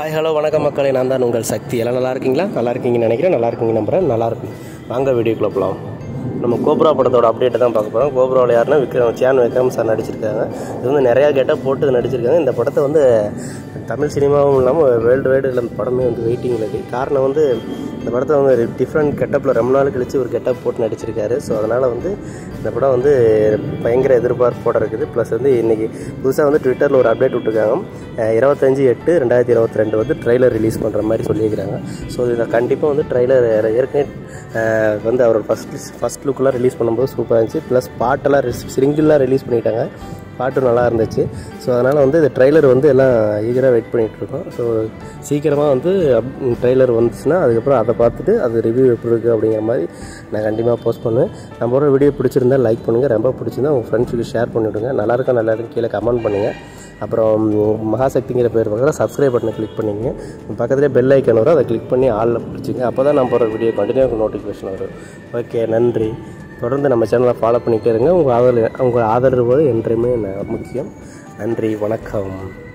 hi hello வணக்கம் மக்களே நான் தான் உங்கள் சக்தி எல்லாம் நல்லா இருக்கீங்களா நல்லா இருக்கீங்கன்னு நினைக்கிறேன் நல்லா இருக்கீங்க நம்புறேன் நல்லா இருக்கும் வாங்க வீடியோக்குள்ள போகலாம் நம்ம கோப்ரா படத்தோட அப்டேட்டை தான் பார்க்க போகிறோம் கோப்ராவில் யாருன்னா விக்ரம் சேன் விக்ரம் சார் நடிச்சிருக்காங்க இது வந்து நிறையா கெட்டப் போட்டு நடிச்சிருக்காங்க இந்த படத்தை வந்து தமிழ் சினிமாவும் இல்லாமல் வேர்ல்டு வைடு இந்த படமே வந்து வெயிட்டிங்கில் இருக்குது காரணம் வந்து இந்த படத்தை வந்து டிஃப்ரெண்ட் கெட்டப்பில் ரொம்ப நாள் கழிச்சு ஒரு கெட்டப் போட்டு நடிச்சிருக்காரு ஸோ அதனால் வந்து இந்த படம் வந்து பயங்கர எதிர்பார்ப்போட இருக்குது ப்ளஸ் வந்து இன்றைக்கி புதுசாக வந்து ட்விட்டரில் ஒரு அப்டேட் விட்டுருக்காங்க அஹ் இருபத்தஞ்சு எட்டு ரெண்டாயிரத்தி இருபத்தி ரெண்டு வந்து ட்ரைலர் ரிலீஸ் பண்ணுற மாதிரி சொல்லியிருக்கிறாங்க ஸோ இதில் கண்டிப்பாக வந்து ட்ரைலர் ஏற்கனவே அஹ் வந்து அவர் ஃபஸ்ட் ஃபஸ்ட் லுக்கெலாம் ரிலீஸ் பண்ணும்போது சூப்பராக இருந்துச்சு ப்ளஸ் பாட்டெல்லாம் சிங்கிளாக ரிலீஸ் பண்ணிட்டாங்க பாட்டு நல்லா இருந்துச்சு ஸோ அதனால் வந்து இந்த ட்ரைலர் வந்து எல்லாம் ஈகராக வெயிட் பண்ணிகிட்ருக்கோம் ஸோ சீக்கிரமாக வந்து ட்ரைலர் வந்துச்சுன்னா அதுக்கப்புறம் அதை பார்த்துட்டு அது ரிவ்யூ எப்படி இருக்குது அப்படிங்கிற மாதிரி நான் கண்டிப்பாக போஸ்ட் பண்ணுவேன் நம்மளோட வீடியோ பிடிச்சிருந்தா லைக் பண்ணுங்கள் ரொம்ப பிடிச்சிருந்தா உங்கள் ஃப்ரெண்ட்ஸுக்கு ஷேர் பண்ணிவிடுங்க நல்லா இருக்கா நல்லா இருக்கு கீழே கமெண்ட் பண்ணுங்கள் அப்புறம் மகாசக்திங்கிற பேர் பக்கத்தில் சப்ஸ்கிரைப் பட்டனை கிளிக் பண்ணிங்க பக்கத்துலேயே பெல் ஐக்கன் வரும் அதை கிளிக் பண்ணி ஆளில் பிடிச்சிங்க அப்போ தான் நான் போகிற வீடியோ கண்டினியூ நோட்டிஃபிகேஷன் வரும் ஓகே நன்றி தொடர்ந்து நம்ம சேனலை ஃபாலோ பண்ணிகிட்டே இருங்க உங்கள் ஆதரவு உங்கள் ஆதரவு என்றையுமே ந- முக்கியம் நன்றி வணக்கம்